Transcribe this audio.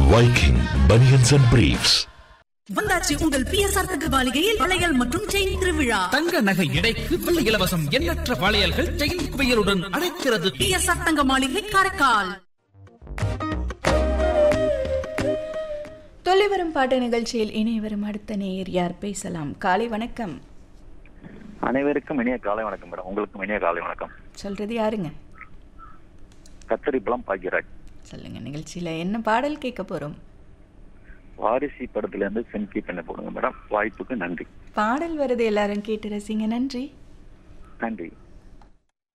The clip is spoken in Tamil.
Viking Bunions and Briefs. வந்தாச்சு உங்கள் பிஎஸ்ஆர் தங்க மாளிகையில் வளையல் மற்றும் செயின் திருவிழா தங்க நகை எடைக்கு வெள்ளி இலவசம் எண்ணற்ற வளையல்கள் செயின் குவியலுடன் அழைக்கிறது பிஎஸ்ஆர் தங்க மாளிகை காரைக்கால் தொலைவரும் பாட்டு நிகழ்ச்சியில் இணைய வரும் அடுத்த நேயர் யார் பேசலாம் காலை வணக்கம் அனைவருக்கும் இனிய காலை வணக்கம் மேடம் உங்களுக்கும் இனிய காலை வணக்கம் சொல்றது யாருங்க கத்தரிப்பழம் பாக்யராஜ் சொல்லுங்க நிகழ்ச்சியில என்ன பாடல் கேட்க போறோம் வாரிசி படத்துல இருந்து சென்கி பண்ண போடுங்க மேடம் வாய்ப்புக்கு நன்றி பாடல் வருது எல்லாரும் கேட்டு ரசிங்க நன்றி நன்றி